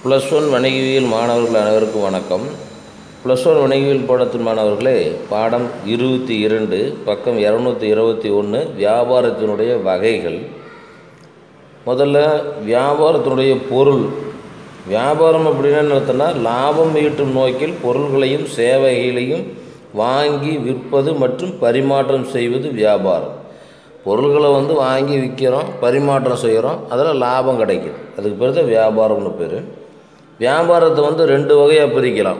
plus one வணிகவியல் மாணவர்கள் அனைவருக்கும் வணக்கம் ப்ளஸ் ஒன் வணிகவியல் பாடத்தின் மாணவர்களே பாடம் இருபத்தி இரண்டு பக்கம் இரநூத்தி இருபத்தி ஒன்று வியாபாரத்தினுடைய வகைகள் முதல்ல வியாபாரத்தினுடைய பொருள் வியாபாரம் அப்படின்னு என்ன அர்த்தம்னா லாபம் ஈட்டும் நோக்கில் பொருள்களையும் சேவைகளையும் வாங்கி விற்பது மற்றும் பரிமாற்றம் செய்வது வியாபாரம் பொருள்களை வந்து வாங்கி விற்கிறோம் பரிமாற்றம் செய்கிறோம் அதில் லாபம் கிடைக்குது அதுக்கு பேர் தான் வியாபாரம்னு பேர் வியாபாரத்தை வந்து ரெண்டு வகையாக பிரிக்கலாம்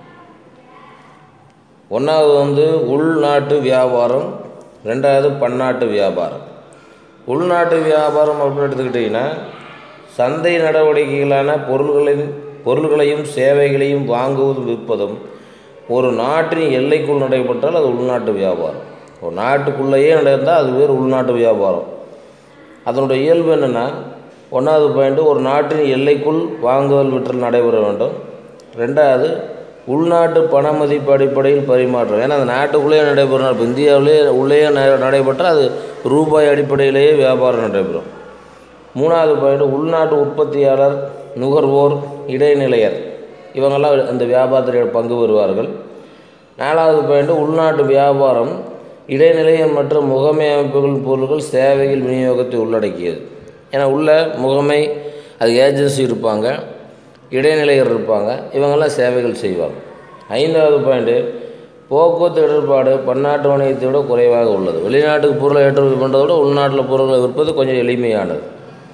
ஒன்றாவது வந்து உள்நாட்டு வியாபாரம் ரெண்டாவது பன்னாட்டு வியாபாரம் உள்நாட்டு வியாபாரம் அப்படின்னு எடுத்துக்கிட்டிங்கன்னா சந்தை நடவடிக்கைகளான பொருள்களின் பொருள்களையும் சேவைகளையும் வாங்குவதும் விற்பதும் ஒரு நாட்டின் எல்லைக்குள் நடைபெற்றால் அது உள்நாட்டு வியாபாரம் ஒரு நாட்டுக்குள்ளேயே நடந்தால் அது பேர் உள்நாட்டு வியாபாரம் அதனுடைய இயல்பு என்னென்னா ஒன்றாவது பாயிண்ட்டு ஒரு நாட்டின் எல்லைக்குள் வாங்குதல் விற்றல் நடைபெற வேண்டும் ரெண்டாவது உள்நாட்டு பண மதிப்பு அடிப்படையில் பரிமாற்றம் ஏன்னா அந்த நாட்டுக்குள்ளேயே நடைபெறும் இப்போ இந்தியாவிலே உள்ளேயே ந- நடைபெற்றால் அது ரூபாய் அடிப்படையிலேயே வியாபாரம் நடைபெறும் மூணாவது பாயிண்ட் உள்நாட்டு உற்பத்தியாளர் நுகர்வோர் இடைநிலையர் இவங்கெல்லாம் அந்த வியாபாரத்தில் பங்கு பெறுவார்கள் நாலாவது பாயிண்ட் உள்நாட்டு வியாபாரம் இடைநிலையர் மற்றும் முகமை அமைப்புகள் பொருட்கள் சேவைகள் விநியோகத்தை உள்ளடக்கியது ஏன்னா உள்ள முகமை அது ஏஜென்சி இருப்பாங்க இடைநிலையர் இருப்பாங்க இவங்கெல்லாம் சேவைகள் செய்வாங்க ஐந்தாவது பாயிண்ட்டு போக்குவரத்து இடர்பாடு பன்னாட்டு வணிகத்தை விட குறைவாக உள்ளது வெளிநாட்டுக்கு பொருளை ஏற்றுமதி பண்ணுறதை விட உள்நாட்டில் பொருட்களை விற்பது கொஞ்சம் எளிமையானது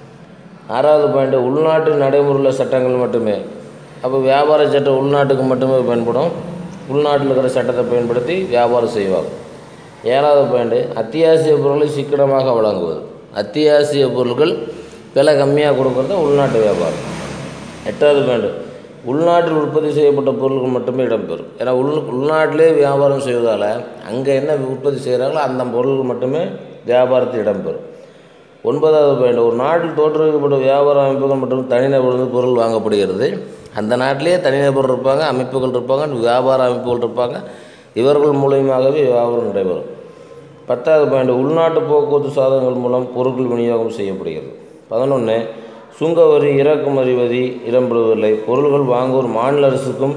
ஆறாவது பாயிண்ட்டு உள்நாட்டு நடைமுறையில் சட்டங்கள் மட்டுமே அப்போ வியாபார சட்டம் உள்நாட்டுக்கு மட்டுமே பயன்படும் உள்நாட்டில் இருக்கிற சட்டத்தை பயன்படுத்தி வியாபாரம் செய்வாங்க ஏழாவது பாயிண்ட்டு அத்தியாவசிய பொருட்களை சிக்கனமாக வழங்குவது அத்தியாவசிய பொருட்கள் விலை கம்மியாக கொடுக்கறது தான் உள்நாட்டு வியாபாரம் எட்டாவது பாயிண்ட் உள்நாட்டில் உற்பத்தி செய்யப்பட்ட பொருட்கள் மட்டுமே இடம்பெறும் ஏன்னா உள் உள்நாட்டிலே வியாபாரம் செய்வதால் அங்கே என்ன உற்பத்தி செய்கிறாங்களோ அந்த பொருட்கள் மட்டுமே வியாபாரத்தில் இடம்பெறும் ஒன்பதாவது பாயிண்ட் ஒரு நாட்டில் தோற்றுவிக்கப்பட்ட வியாபார அமைப்புகள் மற்றும் தனிநபர்கள் பொருள் வாங்கப்படுகிறது அந்த நாட்டிலேயே தனிநபர் இருப்பாங்க அமைப்புகள் இருப்பாங்க வியாபார அமைப்புகள் இருப்பாங்க இவர்கள் மூலியமாகவே வியாபாரம் நடைபெறும் பத்தாவது பாயிண்ட் உள்நாட்டு போக்குவரத்து சாதனங்கள் மூலம் பொருட்கள் விநியோகம் செய்யப்படுகிறது பதினொன்று சுங்கவரி இறக்குமதி வரி இடம்பெறுவதில்லை பொருள்கள் வாங்குவோர் மாநில அரசுக்கும்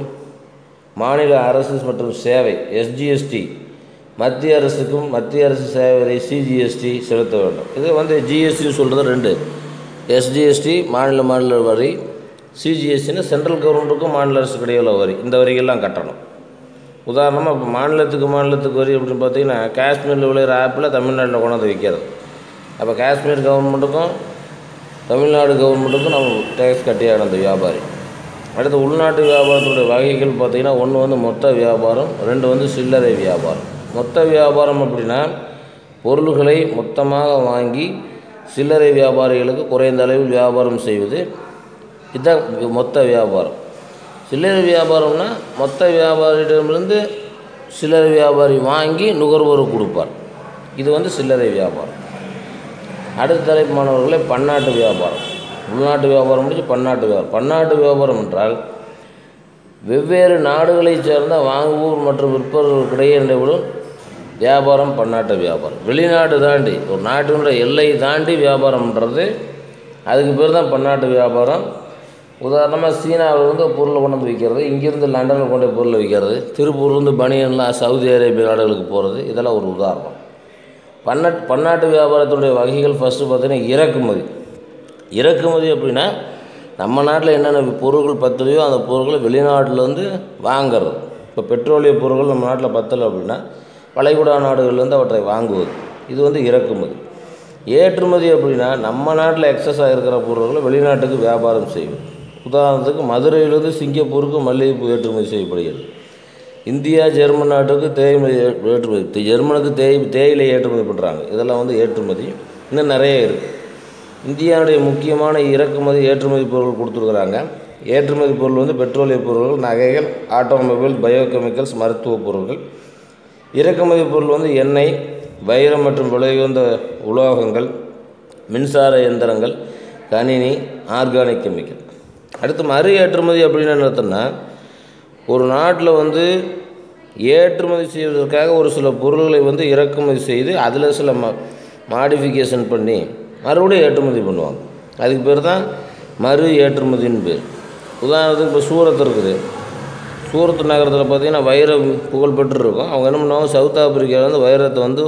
மாநில அரசு மற்றும் சேவை எஸ்ஜிஎஸ்டி மத்திய அரசுக்கும் மத்திய அரசு சேவை வரி சிஜிஎஸ்டி செலுத்த வேண்டும் இது வந்து ஜிஎஸ்டின்னு சொல்கிறது ரெண்டு எஸ்ஜிஎஸ்டி மாநில மாநில வரி சிஜிஎஸ்டின்னு சென்ட்ரல் கவர்மெண்ட்டுக்கும் மாநில அரசுக்கு இடையே உள்ள வரி இந்த வரிகள்லாம் கட்டணும் உதாரணமாக இப்போ மாநிலத்துக்கு மாநிலத்துக்கு வரி அப்படின்னு பார்த்தீங்கன்னா காஷ்மீரில் விளையிற ஆப்பில் தமிழ்நாட்டில் கொண்டாந்து விற்கிறது அப்போ காஷ்மீர் கவர்மெண்ட்டுக்கும் தமிழ்நாடு கவர்மெண்ட்டுக்கும் நம்ம டேக்ஸ் கட்டியாகணும் அந்த வியாபாரி அடுத்து உள்நாட்டு வியாபாரத்துடைய வகைகள் பார்த்திங்கன்னா ஒன்று வந்து மொத்த வியாபாரம் ரெண்டு வந்து சில்லறை வியாபாரம் மொத்த வியாபாரம் அப்படின்னா பொருள்களை மொத்தமாக வாங்கி சில்லறை வியாபாரிகளுக்கு குறைந்த அளவில் வியாபாரம் செய்வது இதுதான் மொத்த வியாபாரம் சில்லறை வியாபாரம்னா மொத்த வியாபாரியிடமிருந்து சில்லறை வியாபாரி வாங்கி நுகர்வோருக்கு கொடுப்பார் இது வந்து சில்லறை வியாபாரம் அடுத்த தலைப்பு மாணவர்களே பன்னாட்டு வியாபாரம் உள்நாட்டு வியாபாரம் முடிஞ்சு பன்னாட்டு வியாபாரம் பன்னாட்டு வியாபாரம் என்றால் வெவ்வேறு நாடுகளைச் சேர்ந்த வாங்குவோர் மற்றும் விற்பவர்களுக்கிடையே நடைபெறும் வியாபாரம் பன்னாட்டு வியாபாரம் வெளிநாடு தாண்டி ஒரு நாட்டினுடைய எல்லை தாண்டி வியாபாரம்ன்றது அதுக்கு பேர் தான் பன்னாட்டு வியாபாரம் உதாரணமாக சீனாவில் வந்து பொருளை கொண்டு வந்து விற்கிறது இங்கேருந்து லண்டனில் கொண்டு போய் பொருளை விற்கிறது திருப்பூர்லேருந்து பனியன்லாம் சவுதி அரேபிய நாடுகளுக்கு போகிறது இதெல்லாம் ஒரு உதாரணம் பன்னாட்டு பன்னாட்டு வியாபாரத்துடைய வகைகள் ஃபஸ்ட்டு பார்த்தீங்கன்னா இறக்குமதி இறக்குமதி அப்படின்னா நம்ம நாட்டில் என்னென்ன பொருட்கள் பத்தலையோ அந்த பொருட்களை வெளிநாட்டிலேருந்து வாங்குறது இப்போ பெட்ரோலிய பொருட்கள் நம்ம நாட்டில் பத்தலை அப்படின்னா வளைகுடா நாடுகள்லேருந்து அவற்றை வாங்குவது இது வந்து இறக்குமதி ஏற்றுமதி அப்படின்னா நம்ம நாட்டில் எக்ஸஸாக இருக்கிற பொருட்களை வெளிநாட்டுக்கு வியாபாரம் செய்வது உதாரணத்துக்கு மதுரையிலிருந்து சிங்கப்பூருக்கு மல்லிகைப்பூ ஏற்றுமதி செய்யப்படுகிறது இந்தியா ஜெர்மன் நாட்டுக்கு தேயிலை ஏ- ஏற்றுமதி தி- ஜெர்மனுக்கு தேய் தேயிலை ஏற்றுமதி பண்ணுறாங்க இதெல்லாம் வந்து ஏற்றுமதி இன்னும் நிறைய இருக்குது இந்தியாவுடைய முக்கியமான இறக்குமதி ஏற்றுமதி பொருட்கள் கொடுத்துருக்குறாங்க ஏற்றுமதி பொருள் வந்து பெட்ரோலிய பொருட்கள் நகைகள் ஆட்டோமொபைல் பயோகெமிக்கல்ஸ் மருத்துவ பொருட்கள் இறக்குமதி பொருள் வந்து எண்ணெய் வைரம் மற்றும் விலையுயர்ந்த உலோகங்கள் மின்சார இயந்திரங்கள் கணினி ஆர்கானிக் கெமிக்கல் அடுத்து மறு ஏற்றுமதி அப்படின்னு என்ன அர்த்தம்னா ஒரு நாட்டில் வந்து ஏற்றுமதி செய்வதற்காக ஒரு சில பொருள்களை வந்து இறக்குமதி செய்து அதில் சில ம மாடிஃபிகேஷன் பண்ணி மறுபடியும் ஏற்றுமதி பண்ணுவாங்க அதுக்கு பேர் தான் மறு ஏற்றுமதின்னு பேர் உதாரணத்துக்கு இப்போ சூரத் இருக்குது சூரத் நகரத்தில் பார்த்தீங்கன்னா வைரம் புகழ்பெற்று இருக்கும் அவங்க என்ன பண்ணுவாங்க சவுத் ஆப்பிரிக்காவில் வந்து வைரத்தை வந்து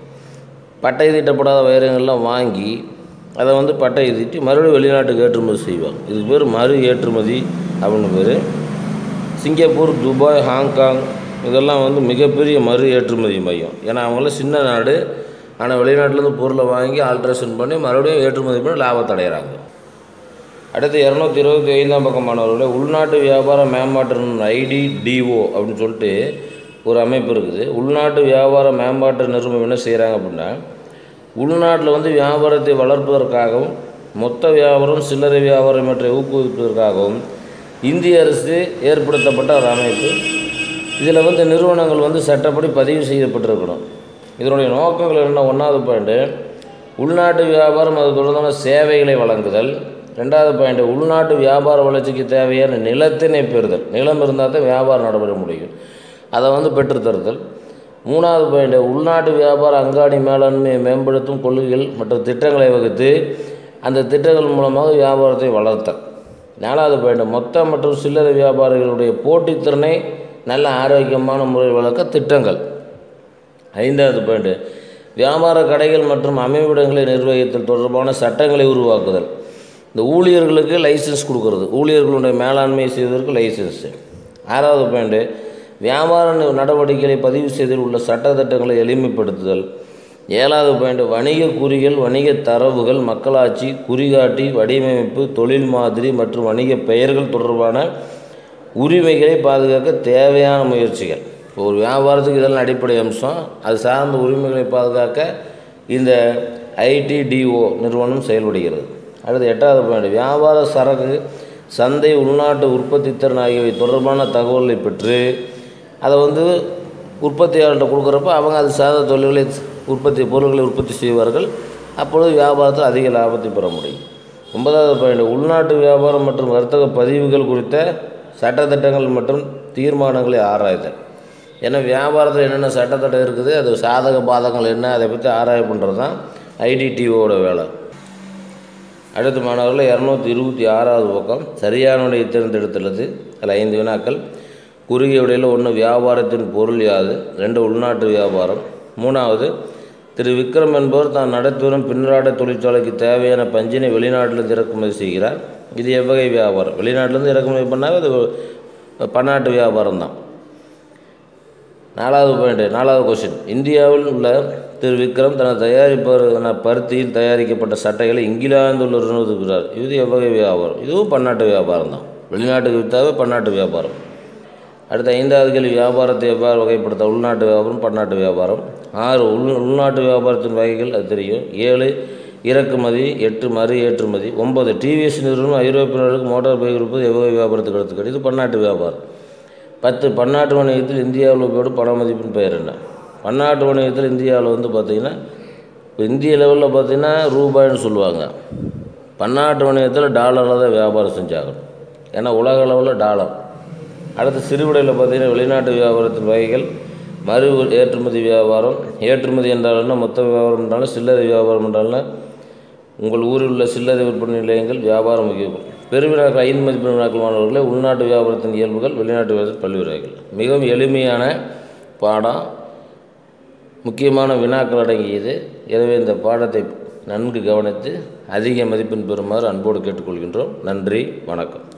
பட்டை தீட்டப்படாத வைரங்கள்லாம் வாங்கி அதை வந்து பட்டை தீட்டி மறுபடியும் வெளிநாட்டுக்கு ஏற்றுமதி செய்வாங்க இதுக்கு பேர் மறு ஏற்றுமதி அப்படின்னு பேர் சிங்கப்பூர் துபாய் ஹாங்காங் இதெல்லாம் வந்து மிகப்பெரிய மறு ஏற்றுமதி மையம் ஏன்னா அவங்களாம் சின்ன நாடு ஆனால் வெளிநாட்டிலேருந்து பொருளை வாங்கி ஆல்ட்ரேஷன் பண்ணி மறுபடியும் ஏற்றுமதி பண்ணி லாபத்தை அடைகிறாங்க அடுத்து இரநூத்தி இருபத்தி ஐந்தாம் பக்கம் மாணவர்களே உள்நாட்டு வியாபார மேம்பாட்டு ஐடி டிஓ அப்படின்னு சொல்லிட்டு ஒரு அமைப்பு இருக்குது உள்நாட்டு வியாபார மேம்பாட்டு நிறுவனம் என்ன செய்கிறாங்க அப்படின்னா உள்நாட்டில் வந்து வியாபாரத்தை வளர்ப்பதற்காகவும் மொத்த வியாபாரம் சில்லறை வியாபாரம் மற்ற ஊக்குவிப்பதற்காகவும் இந்திய அரசு ஏற்படுத்தப்பட்ட ஒரு அமைப்பு இதில் வந்து நிறுவனங்கள் வந்து சட்டப்படி பதிவு செய்யப்பட்டிருக்கணும் இதனுடைய நோக்கங்கள் என்ன ஒன்றாவது பாயிண்ட்டு உள்நாட்டு வியாபாரம் அது தொடர்பான சேவைகளை வழங்குதல் ரெண்டாவது பாயிண்ட் உள்நாட்டு வியாபார வளர்ச்சிக்கு தேவையான நிலத்தினை பெறுதல் நிலம் இருந்தால் தான் வியாபாரம் நடைபெற முடியும் அதை வந்து பெற்றுத்தருதல் மூணாவது பாயிண்ட் உள்நாட்டு வியாபார அங்காடி மேலாண்மையை மேம்படுத்தும் கொள்கைகள் மற்றும் திட்டங்களை வகுத்து அந்த திட்டங்கள் மூலமாக வியாபாரத்தை வளர்த்தல் நாலாவது பாயிண்ட் மொத்த மற்றும் சில்லறை வியாபாரிகளுடைய போட்டித்திறனை நல்ல ஆரோக்கியமான முறையில் வளர்க்க திட்டங்கள் ஐந்தாவது பாயிண்ட் வியாபார கடைகள் மற்றும் அமைவிடங்களை நிர்வகித்தல் தொடர்பான சட்டங்களை உருவாக்குதல் இந்த ஊழியர்களுக்கு லைசன்ஸ் கொடுக்கறது ஊழியர்களுடைய மேலாண்மை செய்வதற்கு லைசன்ஸு ஆறாவது பாயிண்ட்டு வியாபார நடவடிக்கைகளை பதிவு செய்தல் உள்ள சட்டத்திட்டங்களை எளிமைப்படுத்துதல் ஏழாவது பாயிண்ட் வணிக குறிகள் வணிக தரவுகள் மக்களாட்சி குறிகாட்டி வடிவமைப்பு தொழில் மாதிரி மற்றும் வணிக பெயர்கள் தொடர்பான உரிமைகளை பாதுகாக்க தேவையான முயற்சிகள் இப்போ ஒரு வியாபாரத்துக்கு இதெல்லாம் அடிப்படை அம்சம் அது சார்ந்த உரிமைகளை பாதுகாக்க இந்த ஐடிடிஓ நிறுவனம் செயல்படுகிறது அடுத்து எட்டாவது பாயிண்ட் வியாபார சரக்கு சந்தை உள்நாட்டு உற்பத்தி திறன் ஆகியவை தொடர்பான தகவல்களை பெற்று அதை வந்து உற்பத்தியாளர்கிட்ட கொடுக்குறப்ப அவங்க அது சார்ந்த தொழில்களை உற்பத்தி பொருட்களை உற்பத்தி செய்வார்கள் அப்பொழுது வியாபாரத்தில் அதிக லாபத்தை பெற முடியும் ஒன்பதாவது பாயிண்ட் உள்நாட்டு வியாபாரம் மற்றும் வர்த்தக பதிவுகள் குறித்த சட்டத்திட்டங்கள் மற்றும் தீர்மானங்களை ஆராய்தல் ஏன்னா வியாபாரத்தில் என்னென்ன சட்டத்திட்டம் இருக்குது அது சாதக பாதகங்கள் என்ன அதை பற்றி ஆராய்வு பண்ணுறது தான் ஐடிடிஓட வேலை அடுத்த மாணவர்கள் இரநூத்தி இருபத்தி ஆறாவது பக்கம் சரியான விடையை தேர்ந்தெடுத்துள்ளது அதில் ஐந்து வினாக்கள் குறுகிய விடையில் ஒன்று வியாபாரத்தின் பொருள் யாது ரெண்டு உள்நாட்டு வியாபாரம் மூணாவது திரு விக்ரம் என்பவர் தான் நடத்தி வரும் பின்னலாடை தொழிற்சாலைக்கு தேவையான பஞ்சினை வெளிநாட்டிலிருந்து இறக்குமதி செய்கிறார் இது எவ்வகை வியாபாரம் வெளிநாட்டிலேருந்து இறக்குமதி பண்ணால் அது பன்னாட்டு வியாபாரம் தான் நாலாவது பாயிண்ட் நாலாவது கொஸ்டின் இந்தியாவில் உள்ள திரு விக்ரம் தனது தயாரிப்பான பருத்தியில் தயாரிக்கப்பட்ட சட்டைகளை இங்கிலாந்து உள்ள நிறுவனத்துக்கிறார் இது எவ்வகை வியாபாரம் இதுவும் பன்னாட்டு வியாபாரம் தான் வெளிநாட்டுக்கு விற்றாவே பன்னாட்டு வியாபாரம் அடுத்த ஐந்தாவது கேள்வி வியாபாரத்தை எவ்வாறு வகைப்படுத்த உள்நாட்டு வியாபாரம் பன்னாட்டு வியாபாரம் ஆறு உள் உள்நாட்டு வியாபாரத்தின் வகைகள் அது தெரியும் ஏழு இறக்குமதி எட்டு மறு ஏற்றுமதி ஒன்பது டிவிஎஸ் நிறுவனம் ஐரோப்பியர்களுக்கு மோட்டார் பைக் கொடுப்பது எவ்வகை வியாபாரத்துக்கு எடுத்துக்கிறது இது பன்னாட்டு வியாபாரம் பத்து பன்னாட்டு வணிகத்தில் இந்தியாவில் போடும் பண மதிப்பின் பெயர் என்ன பன்னாட்டு வணிகத்தில் இந்தியாவில் வந்து பார்த்திங்கன்னா இப்போ இந்திய லெவலில் பார்த்திங்கன்னா ரூபாய்னு சொல்லுவாங்க பன்னாட்டு வணிகத்தில் டாலரில் தான் வியாபாரம் செஞ்சாகணும் ஏன்னா உலக அளவில் டாலர் அடுத்து சிறுவிடையில் பார்த்திங்கன்னா வெளிநாட்டு வியாபாரத்தின் வகைகள் மறு ஏற்றுமதி வியாபாரம் ஏற்றுமதி என்றால் என்ன மொத்த வியாபாரம் என்றாலும் சில்லறை வியாபாரம் என்றாலும் உங்கள் ஊரில் உள்ள சில்லறை விற்பனை நிலையங்கள் வியாபாரம் முக்கியம் பெருவிழாக்கள் ஐந்து மதிப்பு விழாக்கள் மாணவர்களே உள்நாட்டு வியாபாரத்தின் இயல்புகள் வெளிநாட்டு வியாபாரத்தின் பல்விழாக்கள் மிகவும் எளிமையான பாடம் முக்கியமான வினாக்கள் அடங்கியது எனவே இந்த பாடத்தை நன்கு கவனித்து அதிக மதிப்பெண் பெறுமாறு அன்போடு கேட்டுக்கொள்கின்றோம் நன்றி வணக்கம்